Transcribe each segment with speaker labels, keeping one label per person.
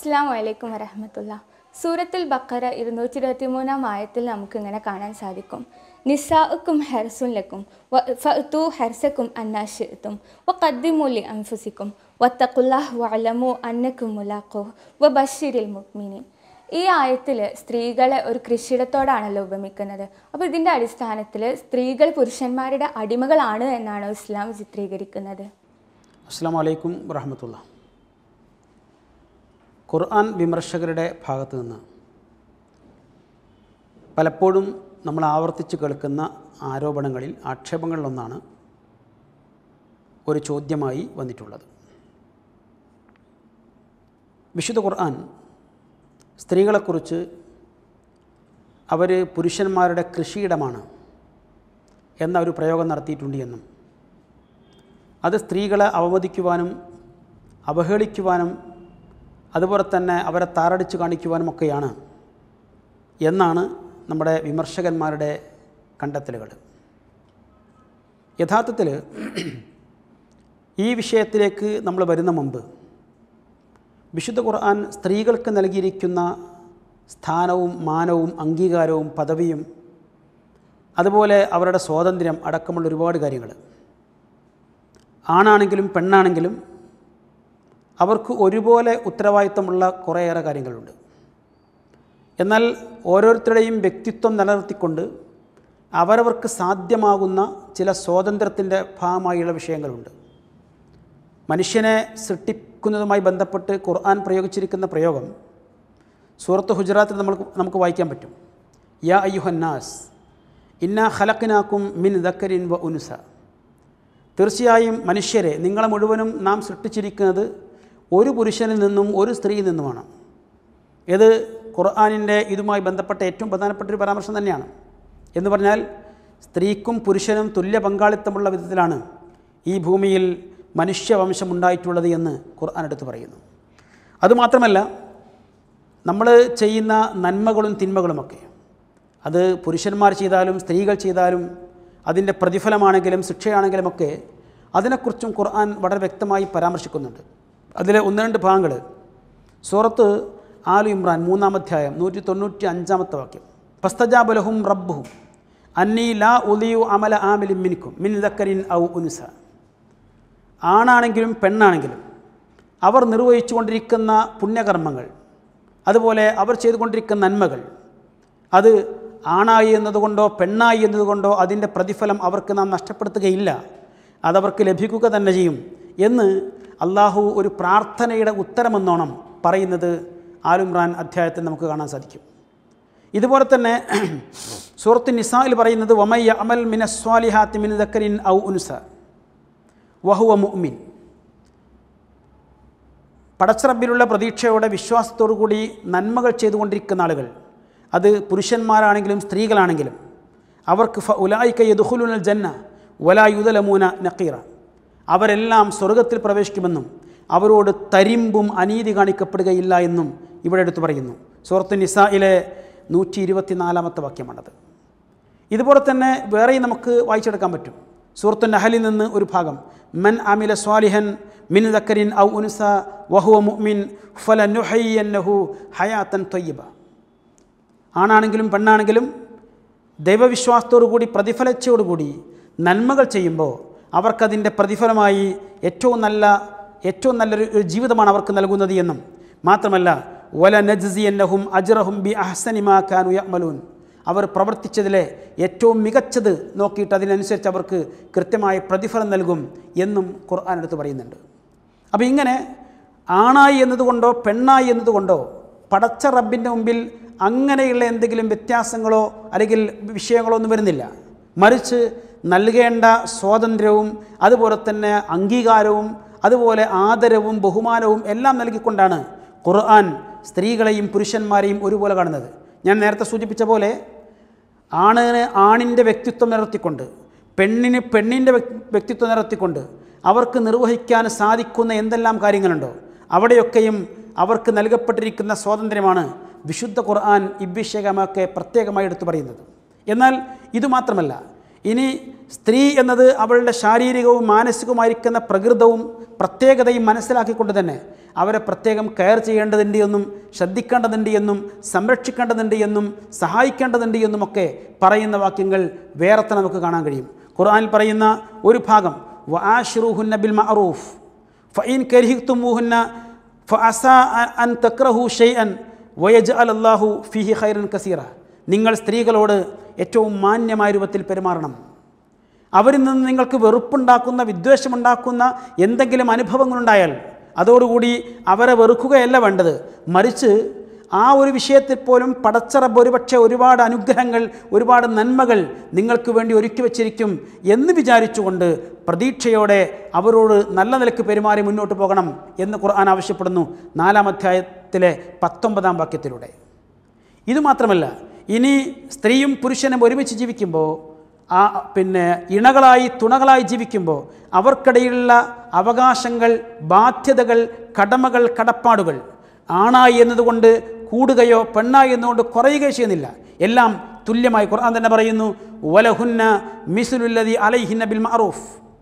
Speaker 1: അസ്സാം വലൈക്കും വരഹമത്തുള്ള സൂറത്തുൽ ബക്കറ ഇരുന്നൂറ്റി ഇരുപത്തി മൂന്നാം ആയത്തിൽ നമുക്ക് ഇങ്ങനെ കാണാൻ സാധിക്കും നിസാഉക്കും ഹെർസുൻ ലക്കും ഫു ഹെർസക്കും അന്നാഷിത്തും വ കദ്ദിമൂലി അൻഫുസിക്കും വത്തക്കുല്ലാഹ് വലമു അന്നക്കും മുലാഖു വ ബഷീരിൽ മുക്മിനി ഈ ആയത്തിൽ സ്ത്രീകളെ ഒരു കൃഷിയിടത്തോടാണല്ലോ ഉപമിക്കുന്നത് അപ്പോൾ ഇതിൻ്റെ അടിസ്ഥാനത്തിൽ സ്ത്രീകൾ പുരുഷന്മാരുടെ അടിമകളാണ് എന്നാണ് ഇസ്ലാം ചിത്രീകരിക്കുന്നത്
Speaker 2: അസ്സാം വലൈക്കും വറഹമത്തുള്ള ഖുർആൻ വിമർശകരുടെ ഭാഗത്ത് നിന്ന് പലപ്പോഴും നമ്മൾ ആവർത്തിച്ച് കേൾക്കുന്ന ആരോപണങ്ങളിൽ ആക്ഷേപങ്ങളിലൊന്നാണ് ഒരു ചോദ്യമായി വന്നിട്ടുള്ളത് വിശുദ്ധ ഖുർആൻ സ്ത്രീകളെക്കുറിച്ച് അവർ പുരുഷന്മാരുടെ കൃഷിയിടമാണ് എന്ന ഒരു പ്രയോഗം നടത്തിയിട്ടുണ്ട് എന്നും അത് സ്ത്രീകളെ അവമതിക്കുവാനും അവഹേളിക്കുവാനും അതുപോലെ തന്നെ അവരെ താറടിച്ച് കാണിക്കുവാനും ഒക്കെയാണ് എന്നാണ് നമ്മുടെ വിമർശകന്മാരുടെ കണ്ടെത്തലുകൾ യഥാർത്ഥത്തിൽ ഈ വിഷയത്തിലേക്ക് നമ്മൾ വരുന്ന മുമ്പ് വിശുദ്ധ ഖുർആൻ സ്ത്രീകൾക്ക് നൽകിയിരിക്കുന്ന സ്ഥാനവും മാനവും അംഗീകാരവും പദവിയും അതുപോലെ അവരുടെ സ്വാതന്ത്ര്യം അടക്കമുള്ള ഒരുപാട് കാര്യങ്ങൾ ആണാണെങ്കിലും പെണ്ണാണെങ്കിലും അവർക്ക് ഒരുപോലെ ഉത്തരവാദിത്തമുള്ള കുറേയേറെ കാര്യങ്ങളുണ്ട് എന്നാൽ ഓരോരുത്തരുടെയും വ്യക്തിത്വം നിലനിർത്തിക്കൊണ്ട് അവരവർക്ക് സാധ്യമാകുന്ന ചില സ്വാതന്ത്ര്യത്തിൻ്റെ ഭാഗമായുള്ള വിഷയങ്ങളുണ്ട് മനുഷ്യനെ സൃഷ്ടിക്കുന്നതുമായി ബന്ധപ്പെട്ട് ഖുർആൻ പ്രയോഗിച്ചിരിക്കുന്ന പ്രയോഗം സൂറത്ത് ഹുജറാത്തിൽ നമ്മൾ നമുക്ക് വായിക്കാൻ പറ്റും യാ അയ്യുഹന്നാസ് ഇന്ന ഹലക്കിനാക്കും മിൻ ദക്കരിൻ വ ഉനുസ തീർച്ചയായും മനുഷ്യരെ നിങ്ങളെ മുഴുവനും നാം സൃഷ്ടിച്ചിരിക്കുന്നത് ഒരു പുരുഷനിൽ നിന്നും ഒരു സ്ത്രീയിൽ നിന്നുമാണ് ഇത് ഖുർആാനിൻ്റെ ഇതുമായി ബന്ധപ്പെട്ട ഏറ്റവും പ്രധാനപ്പെട്ട ഒരു പരാമർശം തന്നെയാണ് എന്ന് പറഞ്ഞാൽ സ്ത്രീക്കും പുരുഷനും തുല്യ പങ്കാളിത്തമുള്ള വിധത്തിലാണ് ഈ ഭൂമിയിൽ മനുഷ്യവംശം ഉണ്ടായിട്ടുള്ളത് എന്ന് ഖുർആൻ എടുത്ത് പറയുന്നു അതുമാത്രമല്ല നമ്മൾ ചെയ്യുന്ന നന്മകളും തിന്മകളുമൊക്കെ അത് പുരുഷന്മാർ ചെയ്താലും സ്ത്രീകൾ ചെയ്താലും അതിൻ്റെ പ്രതിഫലമാണെങ്കിലും ശിക്ഷയാണെങ്കിലും ഒക്കെ അതിനെക്കുറിച്ചും ഖുർആൻ വളരെ വ്യക്തമായി പരാമർശിക്കുന്നുണ്ട് അതിലെ ഒന്ന് രണ്ട് ഭാഗങ്ങൾ സൂറത്ത് ആലു ഇമ്രാൻ മൂന്നാമധ്യായം നൂറ്റി തൊണ്ണൂറ്റി അഞ്ചാമത്തെ വാക്യം ഫസ്തജാബലഹും റബ്ബുഹും അന്നീ ലാ ഉലിയു അമല ആമിലിൻ മിനിക്കും മിൻ ദക്കരിൻ ഔ ഉനുസ ആണാണെങ്കിലും പെണ്ണാണെങ്കിലും അവർ നിർവഹിച്ചു കൊണ്ടിരിക്കുന്ന പുണ്യകർമ്മങ്ങൾ അതുപോലെ അവർ ചെയ്തുകൊണ്ടിരിക്കുന്ന നന്മകൾ അത് ആണായി എന്നതുകൊണ്ടോ പെണ്ണായി എന്നതുകൊണ്ടോ അതിൻ്റെ പ്രതിഫലം അവർക്ക് നാം നഷ്ടപ്പെടുത്തുകയില്ല അതവർക്ക് ലഭിക്കുക തന്നെ ചെയ്യും എന്ന് അള്ളാഹു ഒരു പ്രാർത്ഥനയുടെ ഉത്തരമെന്നോണം പറയുന്നത് ആലുംറാൻ അധ്യായത്തിൽ നമുക്ക് കാണാൻ സാധിക്കും ഇതുപോലെ തന്നെ സൂറത്ത് നിസായിൽ പറയുന്നത് വമയ്യ അമൽ മിനസ്വാലിഹാത്തി മിൻ ദക്കരിൻ ഔ ഉൻസ വഹുവ മുഅ്മിൻ പടച്ചറബിലുള്ള പ്രതീക്ഷയോടെ വിശ്വാസത്തോടു കൂടി നന്മകൾ ചെയ്തുകൊണ്ടിരിക്കുന്ന ആളുകൾ അത് പുരുഷന്മാരാണെങ്കിലും സ്ത്രീകളാണെങ്കിലും അവർക്ക് ഫ ഉലായിക്ക യദുഹുലുനൽ ജന്ന വലായുദലമൂന നക്കീറ അവരെല്ലാം സ്വർഗത്തിൽ പ്രവേശിക്കുമെന്നും അവരോട് തരിമ്പും അനീതി കാണിക്കപ്പെടുകയില്ല എന്നും ഇവിടെ എടുത്തു പറയുന്നു സൂറത്ത് നിസായിലെ നൂറ്റി ഇരുപത്തിനാലാമത്തെ വാക്യമാണത് ഇതുപോലെ തന്നെ വേറെയും നമുക്ക് വായിച്ചെടുക്കാൻ പറ്റും സൂറത്ത് നഹലിൽ നിന്ന് ഒരു ഭാഗം മൻ അമില സ്വാലിഹൻ മിൻ ദക്കരിൻ ഔ ഉൻസ വഹുവ മുഅ്മിൻ ഫല നുഹയ്യന്നഹു ഹയാത്തൻ തൊയ്യബ ആണാണെങ്കിലും പെണ്ണാണെങ്കിലും ദൈവവിശ്വാസത്തോടുകൂടി പ്രതിഫലച്ചോടുകൂടി നന്മകൾ ചെയ്യുമ്പോൾ അവർക്കതിൻ്റെ പ്രതിഫലമായി ഏറ്റവും നല്ല ഏറ്റവും നല്ലൊരു ഒരു ജീവിതമാണ് അവർക്ക് നൽകുന്നത് എന്നും മാത്രമല്ല വല നജ്സി എന്നഹും അജ്റഹും ബി അഹ്സനിമാ ഖാനു യമലൂൻ അവർ പ്രവർത്തിച്ചതിലെ ഏറ്റവും മികച്ചത് നോക്കിയിട്ട് അതിനനുസരിച്ച് അവർക്ക് കൃത്യമായ പ്രതിഫലം നൽകും എന്നും ഖുർആൻ എടുത്ത് പറയുന്നുണ്ട് അപ്പോൾ ഇങ്ങനെ ആണായി എന്നതുകൊണ്ടോ പെണ്ണായി എന്നതുകൊണ്ടോ പടച്ച റബ്ബിൻ്റെ മുമ്പിൽ അങ്ങനെയുള്ള എന്തെങ്കിലും വ്യത്യാസങ്ങളോ അല്ലെങ്കിൽ വിഷയങ്ങളോ ഒന്നും വരുന്നില്ല മറിച്ച് നൽകേണ്ട സ്വാതന്ത്ര്യവും അതുപോലെ തന്നെ അംഗീകാരവും അതുപോലെ ആദരവും ബഹുമാനവും എല്ലാം നൽകിക്കൊണ്ടാണ് ഖുർആൻ സ്ത്രീകളെയും പുരുഷന്മാരെയും ഒരുപോലെ കാണുന്നത് ഞാൻ നേരത്തെ സൂചിപ്പിച്ച പോലെ ആണിന് ആണിൻ്റെ വ്യക്തിത്വം നിലർത്തിക്കൊണ്ട് പെണ്ണിന് പെണ്ണിൻ്റെ വ്യക്തിത്വം നിലർത്തിക്കൊണ്ട് അവർക്ക് നിർവഹിക്കാൻ സാധിക്കുന്ന എന്തെല്ലാം കാര്യങ്ങളുണ്ടോ അവിടെയൊക്കെയും അവർക്ക് നൽകപ്പെട്ടിരിക്കുന്ന സ്വാതന്ത്ര്യമാണ് വിശുദ്ധ ഖുർആൻ ഇബ്വിഷേകമൊക്കെ പ്രത്യേകമായി എടുത്തു പറയുന്നത് എന്നാൽ ഇതുമാത്രമല്ല ഇനി സ്ത്രീ എന്നത് അവളുടെ ശാരീരികവും മാനസികവുമായിരിക്കുന്ന പ്രകൃതവും പ്രത്യേകതയും മനസ്സിലാക്കിക്കൊണ്ട് തന്നെ അവരെ പ്രത്യേകം കെയർ ചെയ്യേണ്ടതുണ്ട് എന്നും ശ്രദ്ധിക്കേണ്ടതുണ്ട് എന്നും സംരക്ഷിക്കേണ്ടതുണ്ട് എന്നും സഹായിക്കേണ്ടതുണ്ട് എന്നുമൊക്കെ പറയുന്ന വാക്യങ്ങൾ വേറെ തന്നെ നമുക്ക് കാണാൻ കഴിയും ഖുർആനിൽ പറയുന്ന ഒരു ഭാഗം വആഷിറുഹുന്ന ബിൽ മഅറൂഫ് ഫഇൻ കരിഹിത്തുമൂഹുന്ന ഫഅസ അൻ തക്രഹു ഷൈഅൻ വയജ്അൽ അല്ലാഹു ഫീഹി ഖൈറൻ കസീറ നിങ്ങൾ സ്ത്രീകളോട് ഏറ്റവും മാന്യമായ രൂപത്തിൽ പെരുമാറണം അവരിൽ നിന്ന് നിങ്ങൾക്ക് വെറുപ്പുണ്ടാക്കുന്ന വിദ്വേഷമുണ്ടാക്കുന്ന എന്തെങ്കിലും അനുഭവങ്ങളുണ്ടായാൽ അതോടുകൂടി അവരെ വെറുക്കുകയല്ല വേണ്ടത് മറിച്ച് ആ ഒരു വിഷയത്തിൽ പോലും പടച്ചറബ് ഒരുപക്ഷെ ഒരുപാട് അനുഗ്രഹങ്ങൾ ഒരുപാട് നന്മകൾ നിങ്ങൾക്ക് വേണ്ടി ഒരുക്കി വച്ചിരിക്കും എന്ന് വിചാരിച്ചുകൊണ്ട് പ്രതീക്ഷയോടെ അവരോട് നല്ല നിലക്ക് പെരുമാറി മുന്നോട്ട് പോകണം എന്ന് ഖുർആൻ ആവശ്യപ്പെടുന്നു നാലാം അധ്യായത്തിലെ പത്തൊമ്പതാം വാക്യത്തിലൂടെ ഇതുമാത്രമല്ല ഇനി സ്ത്രീയും പുരുഷനും ഒരുമിച്ച് ജീവിക്കുമ്പോൾ ആ പിന്നെ ഇണകളായി തുണകളായി ജീവിക്കുമ്പോൾ അവർക്കിടയിലുള്ള അവകാശങ്ങൾ ബാധ്യതകൾ കടമകൾ കടപ്പാടുകൾ ആണായി എന്നതുകൊണ്ട് കൂടുകയോ പെണ്ണായി എന്നുകൊണ്ട് കുറയുകയോ ചെയ്യുന്നില്ല എല്ലാം തുല്യമായി ഖുർആൻ തന്നെ പറയുന്നു വലഹുന്ന മിസുലുല്ലതി അലൈഹിന്ന ബിൽ മഅറൂഫ്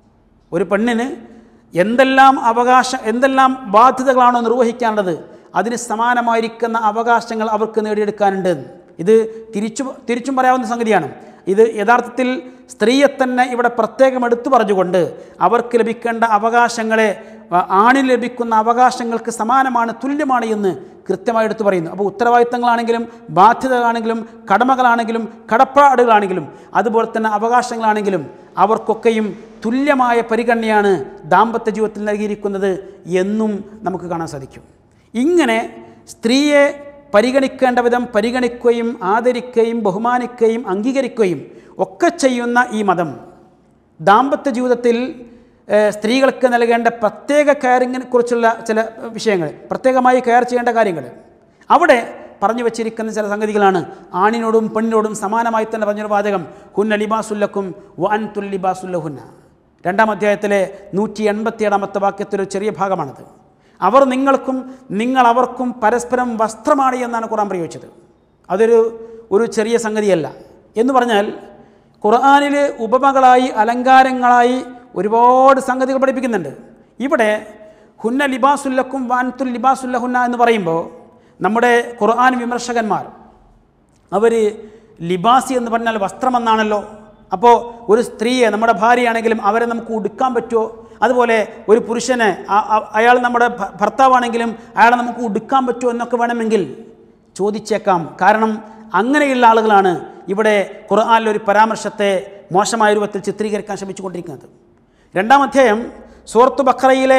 Speaker 2: ഒരു പെണ്ണിന് എന്തെല്ലാം അവകാശം എന്തെല്ലാം ബാധ്യതകളാണോ നിർവഹിക്കാനുള്ളത് അതിന് സമാനമായിരിക്കുന്ന അവകാശങ്ങൾ അവർക്ക് നേടിയെടുക്കാനുണ്ട് ഇത് തിരിച്ചു തിരിച്ചും പറയാവുന്ന സംഗതിയാണ് ഇത് യഥാർത്ഥത്തിൽ സ്ത്രീയെ തന്നെ ഇവിടെ പ്രത്യേകം എടുത്തു പറഞ്ഞുകൊണ്ട് അവർക്ക് ലഭിക്കേണ്ട അവകാശങ്ങളെ ആ, ആണിന് ലഭിക്കുന്ന അവകാശങ്ങൾക്ക് സമാനമാണ് തുല്യമാണ് എന്ന് കൃത്യമായി എടുത്തു പറയുന്നു അപ്പോൾ ഉത്തരവാദിത്തങ്ങളാണെങ്കിലും ബാധ്യതകളാണെങ്കിലും കടമകളാണെങ്കിലും കടപ്പാടുകളാണെങ്കിലും അതുപോലെ തന്നെ അവകാശങ്ങളാണെങ്കിലും അവർക്കൊക്കെയും തുല്യമായ പരിഗണനയാണ് ദാമ്പത്യ ജീവിതത്തിൽ നൽകിയിരിക്കുന്നത് എന്നും നമുക്ക് കാണാൻ സാധിക്കും ഇങ്ങനെ സ്ത്രീയെ പരിഗണിക്കേണ്ട വിധം പരിഗണിക്കുകയും ആദരിക്കുകയും ബഹുമാനിക്കുകയും അംഗീകരിക്കുകയും ഒക്കെ ചെയ്യുന്ന ഈ മതം ദാമ്പത്യ ജീവിതത്തിൽ ഏഹ്, സ്ത്രീകൾക്ക് നൽകേണ്ട പ്രത്യേക കെയറിങ്ങിനെ കുറിച്ചുള്ള ചില വിഷയങ്ങൾ പ്രത്യേകമായി കെയർ ചെയ്യേണ്ട കാര്യങ്ങൾ അവിടെ പറഞ്ഞു വച്ചിരിക്കുന്ന ചില സംഗതികളാണ് ആണിനോടും പെണ്ണിനോടും സമാനമായി തന്നെ പറഞ്ഞൊരു വാചകം ഹുന്ന ലിബാസുല്ലക്കും വൻ തുൽ ലിബാസുല്ലഹുന്ന രണ്ടാം അധ്യായത്തിലെ നൂറ്റി എൺപത്തിയേഴാമത്തെ വാക്യത്തിലൊരു ചെറിയ ഭാഗമാണത് അവർ നിങ്ങൾക്കും നിങ്ങൾ അവർക്കും പരസ്പരം വസ്ത്രമാണ് എന്നാണ് ഖുറാൻ പ്രയോഗിച്ചത് അതൊരു ഒരു ചെറിയ സംഗതിയല്ല എന്ന് പറഞ്ഞാൽ ഖുർആാനിൽ ഉപമകളായി അലങ്കാരങ്ങളായി ഒരുപാട് സംഗതികൾ പഠിപ്പിക്കുന്നുണ്ട് ഇവിടെ ഹുന്ന ലിബാസുല്ലക്കും വാൻതുൽ ലിബാസുല്ലഹുന്ന എന്ന് പറയുമ്പോൾ നമ്മുടെ ഖുർആൻ വിമർശകന്മാർ അവർ ലിബാസി എന്ന് പറഞ്ഞാൽ വസ്ത്രമെന്നാണല്ലോ അപ്പോൾ ഒരു സ്ത്രീയെ നമ്മുടെ ഭാര്യയാണെങ്കിലും അവരെ നമുക്ക് ഉടുക്കാൻ പറ്റുമോ അതുപോലെ ഒരു പുരുഷനെ ആ- ആ- അയാൾ നമ്മുടെ ഭ- ഭർത്താവാണെങ്കിലും അയാളെ നമുക്ക് ഉടുക്കാൻ പറ്റുമോ എന്നൊക്കെ വേണമെങ്കിൽ ചോദിച്ചേക്കാം കാരണം അങ്ങനെയുള്ള ആളുകളാണ് ഇവിടെ ഖുർആാനിലെ ഒരു പരാമർശത്തെ മോശമായ രൂപത്തിൽ ചിത്രീകരിക്കാൻ ശ്രമിച്ചുകൊണ്ടിരിക്കുന്നത് രണ്ടാം അധ്യായം സൂറത്ത് ബഖറയിലെ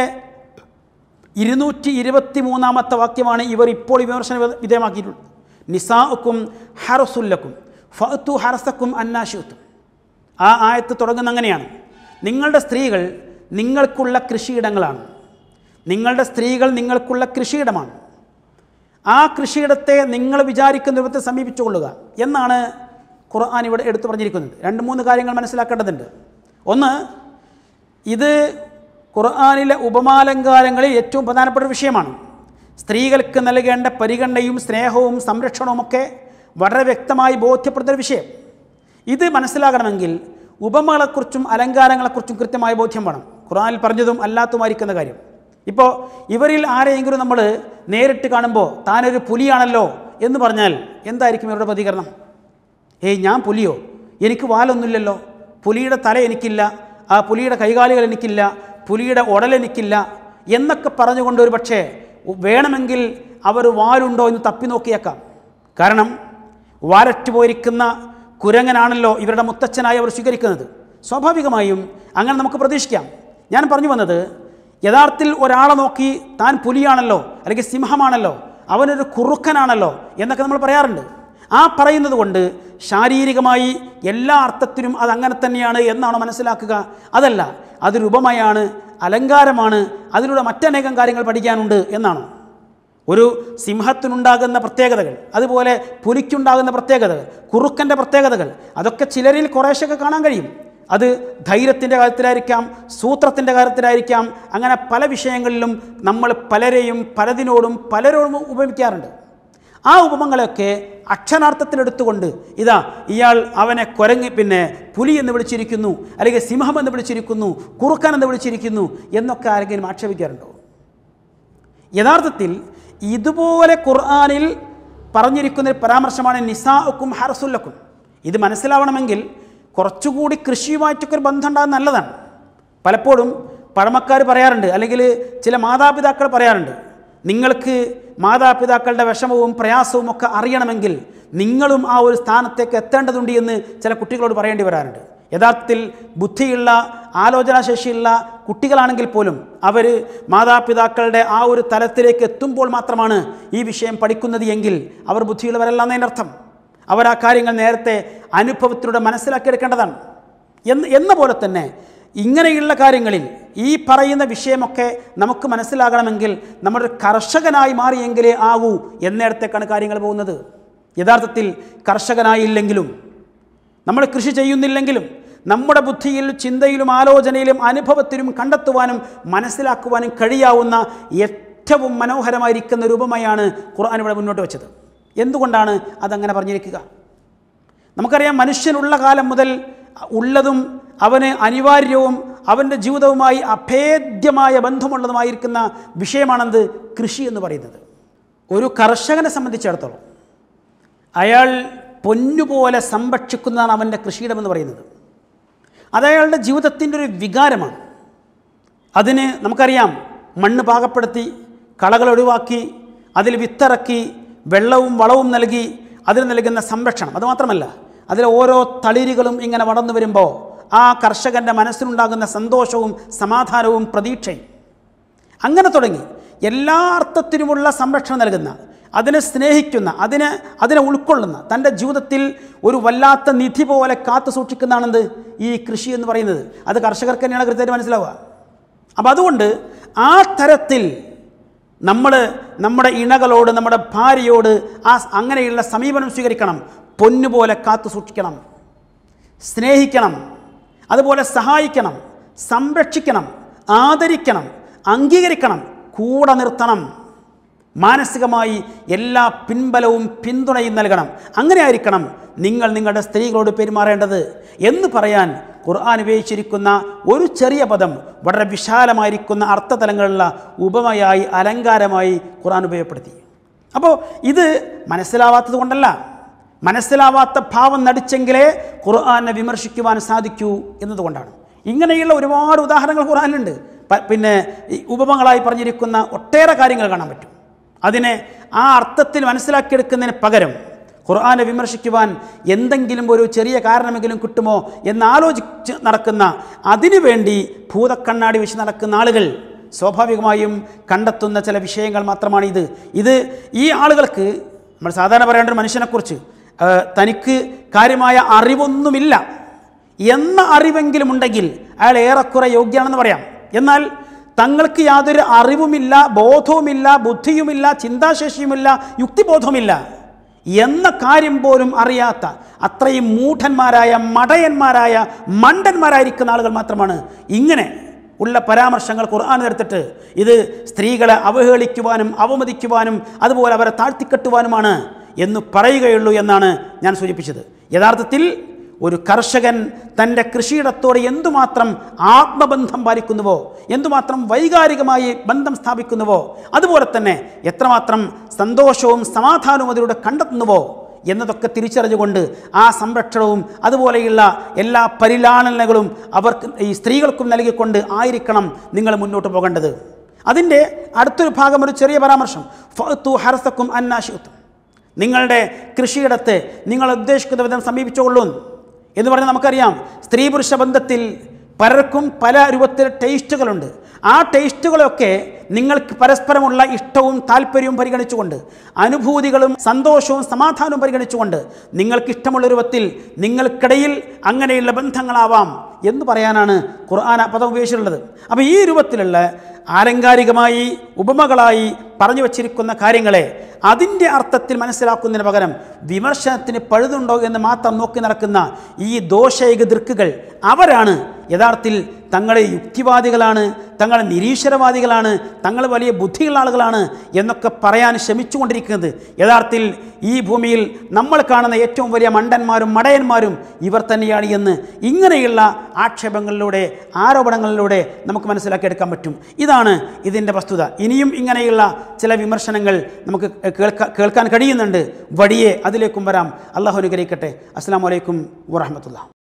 Speaker 2: ഇരുന്നൂറ്റി ഇരുപത്തി മൂന്നാമത്തെ വാക്യമാണ് ഇവർ ഇപ്പോൾ ഈ വിമർശന വിധ- വിധേയമാക്കിയിട്ടുള്ളത് നിസാഉക്കും ഹറസുല്ലക്കും ഫഅത്തു ഹറസക്കും അന്നാശുത്തും ആ ആയത്ത് തുടങ്ങുന്ന അങ്ങനെയാണ് നിങ്ങളുടെ സ്ത്രീകൾ നിങ്ങൾക്കുള്ള കൃഷിയിടങ്ങളാണ് നിങ്ങളുടെ സ്ത്രീകൾ നിങ്ങൾക്കുള്ള കൃഷിയിടമാണ് ആ കൃഷിയിടത്തെ നിങ്ങൾ വിചാരിക്കുന്ന രൂപത്തെ സമീപിച്ചുകൊള്ളുക എന്നാണ് ഖുർആൻ ഇവിടെ എടുത്തു പറഞ്ഞിരിക്കുന്നത് രണ്ട് മൂന്ന് കാര്യങ്ങൾ മനസ്സിലാക്കേണ്ടതുണ്ട് ഒന്ന് ഇത് ഖുർആാനിലെ ഉപമാലങ്കാരങ്ങളിൽ ഏറ്റവും പ്രധാനപ്പെട്ട ഒരു വിഷയമാണ് സ്ത്രീകൾക്ക് നൽകേണ്ട പരിഗണനയും സ്നേഹവും സംരക്ഷണവുമൊക്കെ വളരെ വ്യക്തമായി ബോധ്യപ്പെടുന്ന ഒരു വിഷയം ഇത് മനസ്സിലാകണമെങ്കിൽ ഉപമകളെക്കുറിച്ചും അലങ്കാരങ്ങളെക്കുറിച്ചും കൃത്യമായ ബോധ്യം വേണം ഖുർആനിൽ പറഞ്ഞതും അല്ലാത്തതുമായിരിക്കുന്ന കാര്യം ഇപ്പോൾ ഇവരിൽ ആരെയെങ്കിലും നമ്മൾ നേരിട്ട് കാണുമ്പോൾ താനൊരു പുലിയാണല്ലോ എന്ന് പറഞ്ഞാൽ എന്തായിരിക്കും ഇവരുടെ പ്രതികരണം ഏയ് ഞാൻ പുലിയോ എനിക്ക് വാലൊന്നുമില്ലല്ലോ പുലിയുടെ തല എനിക്കില്ല ആ പുലിയുടെ കൈകാലുകൾ എനിക്കില്ല പുലിയുടെ ഉടൽ എനിക്കില്ല എന്നൊക്കെ പറഞ്ഞുകൊണ്ട് ഒരു പക്ഷേ വേണമെങ്കിൽ അവർ വാലുണ്ടോ എന്ന് തപ്പി നോക്കിയേക്കാം കാരണം വാലറ്റ് പോയിരിക്കുന്ന കുരങ്ങനാണല്ലോ ഇവരുടെ മുത്തച്ഛനായി അവർ സ്വീകരിക്കുന്നത് സ്വാഭാവികമായും അങ്ങനെ നമുക്ക് പ്രതീക്ഷിക്കാം ഞാൻ പറഞ്ഞു വന്നത് യഥാർത്ഥത്തിൽ ഒരാളെ നോക്കി താൻ പുലിയാണല്ലോ അല്ലെങ്കിൽ സിംഹമാണല്ലോ അവനൊരു കുറുക്കനാണല്ലോ എന്നൊക്കെ നമ്മൾ പറയാറുണ്ട് ആ പറയുന്നത് കൊണ്ട് ശാരീരികമായി എല്ലാ അർത്ഥത്തിലും അത് അങ്ങനെ തന്നെയാണ് എന്നാണ് മനസ്സിലാക്കുക അതല്ല അതൊരു ഉപമയാണ് അലങ്കാരമാണ് അതിലൂടെ മറ്റനേകം കാര്യങ്ങൾ പഠിക്കാനുണ്ട് എന്നാണ് ഒരു സിംഹത്തിനുണ്ടാകുന്ന പ്രത്യേകതകൾ അതുപോലെ പുലിക്കുണ്ടാകുന്ന പ്രത്യേകതകൾ കുറുക്കൻ്റെ പ്രത്യേകതകൾ അതൊക്കെ ചിലരിൽ കുറേശ്ശൊക്കെ കാണാൻ കഴിയും അത് ധൈര്യത്തിൻ്റെ കാര്യത്തിലായിരിക്കാം സൂത്രത്തിൻ്റെ കാര്യത്തിലായിരിക്കാം അങ്ങനെ പല വിഷയങ്ങളിലും നമ്മൾ പലരെയും പലതിനോടും പലരോടും ഉപമിക്കാറുണ്ട് ആ ഉപമങ്ങളെയൊക്കെ അക്ഷരാർത്ഥത്തിലെടുത്തുകൊണ്ട് ഇതാ ഇയാൾ അവനെ കുരങ്ങി പിന്നെ പുലി എന്ന് വിളിച്ചിരിക്കുന്നു അല്ലെങ്കിൽ സിംഹം എന്ന് വിളിച്ചിരിക്കുന്നു കുറുക്കൻ എന്ന് വിളിച്ചിരിക്കുന്നു എന്നൊക്കെ ആരെങ്കിലും ആക്ഷേപിക്കാറുണ്ടോ യഥാർത്ഥത്തിൽ ഇതുപോലെ ഖുർആാനിൽ പറഞ്ഞിരിക്കുന്ന ഒരു പരാമർശമാണ് നിസാഉക്കും ഹർസുല്ലക്കും ഇത് മനസ്സിലാവണമെങ്കിൽ കുറച്ചുകൂടി കൃഷിയുമായിട്ടൊക്കെ ഒരു ബന്ധം ഉണ്ടാകുന്ന നല്ലതാണ് പലപ്പോഴും പഴമക്കാർ പറയാറുണ്ട് അല്ലെങ്കിൽ ചില മാതാപിതാക്കൾ പറയാറുണ്ട് നിങ്ങൾക്ക് മാതാപിതാക്കളുടെ വിഷമവും പ്രയാസവും ഒക്കെ അറിയണമെങ്കിൽ നിങ്ങളും ആ ഒരു സ്ഥാനത്തേക്ക് എത്തേണ്ടതുണ്ട് എന്ന് ചില കുട്ടികളോട് പറയേണ്ടി വരാറുണ്ട് യഥാർത്ഥത്തിൽ ബുദ്ധിയുള്ള ആലോചനാശേഷിയുള്ള കുട്ടികളാണെങ്കിൽ പോലും അവർ മാതാപിതാക്കളുടെ ആ ഒരു തലത്തിലേക്ക് എത്തുമ്പോൾ മാത്രമാണ് ഈ വിഷയം പഠിക്കുന്നത് എങ്കിൽ അവർ ബുദ്ധിയുള്ളവരല്ല എന്നതിൻ്റെ അർത്ഥം അവർ ആ കാര്യങ്ങൾ നേരത്തെ അനുഭവത്തിലൂടെ മനസ്സിലാക്കിയെടുക്കേണ്ടതാണ് എന്ന് എന്ന പോലെ തന്നെ ഇങ്ങനെയുള്ള കാര്യങ്ങളിൽ ഈ പറയുന്ന വിഷയമൊക്കെ നമുക്ക് മനസ്സിലാകണമെങ്കിൽ നമ്മളൊരു കർഷകനായി മാറിയെങ്കിലേ ആവൂ എന്നിടത്തേക്കാണ് കാര്യങ്ങൾ പോകുന്നത് യഥാർത്ഥത്തിൽ കർഷകനായില്ലെങ്കിലും നമ്മൾ കൃഷി ചെയ്യുന്നില്ലെങ്കിലും നമ്മുടെ ബുദ്ധിയിൽ ചിന്തയിലും ആലോചനയിലും അനുഭവത്തിലും കണ്ടെത്തുവാനും മനസ്സിലാക്കുവാനും കഴിയാവുന്ന ഏറ്റവും മനോഹരമായിരിക്കുന്ന രൂപമായാണ് ഖുർആൻ ഇവിടെ മുന്നോട്ട് വെച്ചത് എന്തുകൊണ്ടാണ് അതങ്ങനെ പറഞ്ഞിരിക്കുക നമുക്കറിയാം മനുഷ്യനുള്ള കാലം മുതൽ ഉള്ളതും അവന് അനിവാര്യവും അവൻ്റെ ജീവിതവുമായി അഭേദ്യമായ ബന്ധമുള്ളതുമായിരിക്കുന്ന വിഷയമാണെന്ത് കൃഷി എന്ന് പറയുന്നത് ഒരു കർഷകനെ സംബന്ധിച്ചിടത്തോളം അയാൾ പൊന്നുപോലെ സംരക്ഷിക്കുന്നതാണ് അവൻ്റെ കൃഷിയിടമെന്ന് പറയുന്നത് അത് അയാളുടെ ജീവിതത്തിൻ്റെ ഒരു വികാരമാണ് അതിന് നമുക്കറിയാം മണ്ണ് പാകപ്പെടുത്തി കളകൾ ഒഴിവാക്കി അതിൽ വിത്തിറക്കി വെള്ളവും വളവും നൽകി അതിന് നൽകുന്ന സംരക്ഷണം അതുമാത്രമല്ല അതിലെ ഓരോ തളിരുകളും ഇങ്ങനെ വളർന്നു വരുമ്പോൾ ആ കർഷകൻ്റെ മനസ്സിനുണ്ടാകുന്ന സന്തോഷവും സമാധാനവും പ്രതീക്ഷയും അങ്ങനെ തുടങ്ങി എല്ലാ അർത്ഥത്തിലുമുള്ള സംരക്ഷണം നൽകുന്ന അതിനെ സ്നേഹിക്കുന്ന അതിനെ അതിനെ ഉൾക്കൊള്ളുന്ന തൻ്റെ ജീവിതത്തിൽ ഒരു വല്ലാത്ത നിധി പോലെ കാത്തു സൂക്ഷിക്കുന്നതാണെന്ത് ഈ കൃഷി എന്ന് പറയുന്നത് അത് കർഷകർക്ക് തന്നെയാണ് കൃത്യമായിട്ട് മനസ്സിലാവുക അപ്പം അതുകൊണ്ട് ആ തരത്തിൽ നമ്മൾ നമ്മുടെ ഇണകളോട് നമ്മുടെ ഭാര്യയോട് ആ അങ്ങനെയുള്ള സമീപനം സ്വീകരിക്കണം പൊന്നുപോലെ കാത്തു സൂക്ഷിക്കണം സ്നേഹിക്കണം അതുപോലെ സഹായിക്കണം സംരക്ഷിക്കണം ആദരിക്കണം അംഗീകരിക്കണം കൂടെ നിർത്തണം മാനസികമായി എല്ലാ പിൻബലവും പിന്തുണയും നൽകണം അങ്ങനെ ആയിരിക്കണം നിങ്ങൾ നിങ്ങളുടെ സ്ത്രീകളോട് പെരുമാറേണ്ടത് എന്ന് പറയാൻ ഖുർആൻ ഉപയോഗിച്ചിരിക്കുന്ന ഒരു ചെറിയ പദം വളരെ വിശാലമായിരിക്കുന്ന അർത്ഥതലങ്ങളുള്ള ഉപമയായി അലങ്കാരമായി ഖുർആൻ ഉപയോഗപ്പെടുത്തി അപ്പോൾ ഇത് മനസ്സിലാവാത്തത് കൊണ്ടല്ല മനസ്സിലാവാത്ത ഭാവം നടിച്ചെങ്കിലേ ഖുർആനെ വിമർശിക്കുവാൻ സാധിക്കൂ എന്നതുകൊണ്ടാണ് ഇങ്ങനെയുള്ള ഒരുപാട് ഉദാഹരണങ്ങൾ ഖുർആനിലുണ്ട് പ- പിന്നെ ഈ ഉപമകളായി പറഞ്ഞിരിക്കുന്ന ഒട്ടേറെ കാര്യങ്ങൾ കാണാൻ പറ്റും അതിനെ ആ അർത്ഥത്തിൽ മനസ്സിലാക്കിയെടുക്കുന്നതിന് പകരം ഖുർആനെ വിമർശിക്കുവാൻ എന്തെങ്കിലും ഒരു ചെറിയ കാരണമെങ്കിലും കിട്ടുമോ എന്നാലോചിച്ച് നടക്കുന്ന അതിനുവേണ്ടി ഭൂതക്കണ്ണാടി വെച്ച് നടക്കുന്ന ആളുകൾ സ്വാഭാവികമായും കണ്ടെത്തുന്ന ചില വിഷയങ്ങൾ മാത്രമാണ് ഇത് ഇത് ഈ ആളുകൾക്ക് നമ്മൾ സാധാരണ പറയേണ്ട ഒരു മനുഷ്യനെക്കുറിച്ച് ആ, തനിക്ക് കാര്യമായ അറിവൊന്നുമില്ല എന്ന അറിവെങ്കിലും ഉണ്ടെങ്കിൽ അയാൾ ഏറെക്കുറെ യോഗ്യമാണെന്ന് പറയാം എന്നാൽ തങ്ങൾക്ക് യാതൊരു അറിവുമില്ല ബോധവുമില്ല ബുദ്ധിയുമില്ല ചിന്താശേഷിയുമില്ല യുക്തിബോധവുമില്ല എന്ന കാര്യം പോലും അറിയാത്ത അത്രയും മൂഢന്മാരായ മടയന്മാരായ മണ്ടന്മാരായിരിക്കുന്ന ആളുകൾ മാത്രമാണ് ഇങ്ങനെ ഉള്ള പരാമർശങ്ങൾ ഖുർആൻ എടുത്തിട്ട് ഇത് സ്ത്രീകളെ അവഹേളിക്കുവാനും അവമതിക്കുവാനും അതുപോലെ അവരെ താഴ്ത്തിക്കെട്ടുവാനുമാണ് എന്ന് പറയുകയുള്ളൂ എന്നാണ് ഞാൻ സൂചിപ്പിച്ചത് യഥാർത്ഥത്തിൽ ഒരു കർഷകൻ തൻ്റെ കൃഷിയിടത്തോട് എന്തുമാത്രം ആത്മബന്ധം പാലിക്കുന്നുവോ എന്തുമാത്രം വൈകാരികമായി ബന്ധം സ്ഥാപിക്കുന്നുവോ അതുപോലെ തന്നെ എത്രമാത്രം സന്തോഷവും സമാധാനവും അതിലൂടെ കണ്ടെത്തുന്നുവോ എന്നതൊക്കെ തിരിച്ചറിഞ്ഞുകൊണ്ട് ആ സംരക്ഷണവും അതുപോലെയുള്ള എല്ലാ പരിലാളനകളും അവർക്ക് ഈ സ്ത്രീകൾക്കും നൽകിക്കൊണ്ട് ആയിരിക്കണം നിങ്ങൾ മുന്നോട്ട് പോകേണ്ടത് അതിൻ്റെ അടുത്തൊരു ഭാഗം ഒരു ചെറിയ പരാമർശം ഫത്തു ഹർസക്കും അന്നാശിത്വം നിങ്ങളുടെ കൃഷിയിടത്തെ നിങ്ങൾ ഉദ്ദേശിക്കുന്ന വിധം സമീപിച്ചുകൊള്ളൂ എന്ന് പറഞ്ഞാൽ നമുക്കറിയാം സ്ത്രീ പുരുഷ ബന്ധത്തിൽ പലർക്കും പല രൂപത്തിൽ ടേസ്റ്റുകളുണ്ട് ആ ടേസ്റ്റുകളൊക്കെ നിങ്ങൾക്ക് പരസ്പരമുള്ള ഇഷ്ടവും താല്പര്യവും പരിഗണിച്ചുകൊണ്ട് അനുഭൂതികളും സന്തോഷവും സമാധാനവും പരിഗണിച്ചുകൊണ്ട് നിങ്ങൾക്ക് ഇഷ്ടമുള്ള രൂപത്തിൽ നിങ്ങൾക്കിടയിൽ അങ്ങനെയുള്ള ബന്ധങ്ങളാവാം എന്ന് പറയാനാണ് ഖുർആൻ ആ പദം ഉപയോഗിച്ചിട്ടുള്ളത് അപ്പോൾ ഈ രൂപത്തിലുള്ള ആലങ്കാരികമായി ഉപമകളായി പറഞ്ഞു വച്ചിരിക്കുന്ന കാര്യങ്ങളെ അതിൻ്റെ അർത്ഥത്തിൽ മനസ്സിലാക്കുന്നതിന് പകരം വിമർശനത്തിന് പഴുതുണ്ടോ എന്ന് മാത്രം നോക്കി നടക്കുന്ന ഈ ദോഷൈക ദൃക്കുകൾ അവരാണ് യഥാർത്ഥത്തിൽ തങ്ങൾ യുക്തിവാദികളാണ് തങ്ങൾ നിരീശ്വരവാദികളാണ് തങ്ങൾ വലിയ ബുദ്ധിയുള്ള ആളുകളാണ് എന്നൊക്കെ പറയാൻ ശ്രമിച്ചുകൊണ്ടിരിക്കുന്നത് യഥാർത്ഥത്തിൽ ഈ ഭൂമിയിൽ നമ്മൾ കാണുന്ന ഏറ്റവും വലിയ മണ്ടന്മാരും മടയന്മാരും ഇവർ തന്നെയാണ് എന്ന് ഇങ്ങനെയുള്ള ആക്ഷേപങ്ങളിലൂടെ ആരോപണങ്ങളിലൂടെ നമുക്ക് മനസ്സിലാക്കിയെടുക്കാൻ പറ്റും ഇതാണ് ഇതിൻ്റെ വസ്തുത ഇനിയും ഇങ്ങനെയുള്ള ചില വിമർശനങ്ങൾ നമുക്ക് കേൾക്കാൻ കേൾക്കാൻ കഴിയുന്നുണ്ട് വഴിയെ അതിലേക്കും വരാം അള്ളാഹു അനുഗ്രഹിക്കട്ടെ അസ്സാം വലൈക്കും വറഹമത്തുള്ള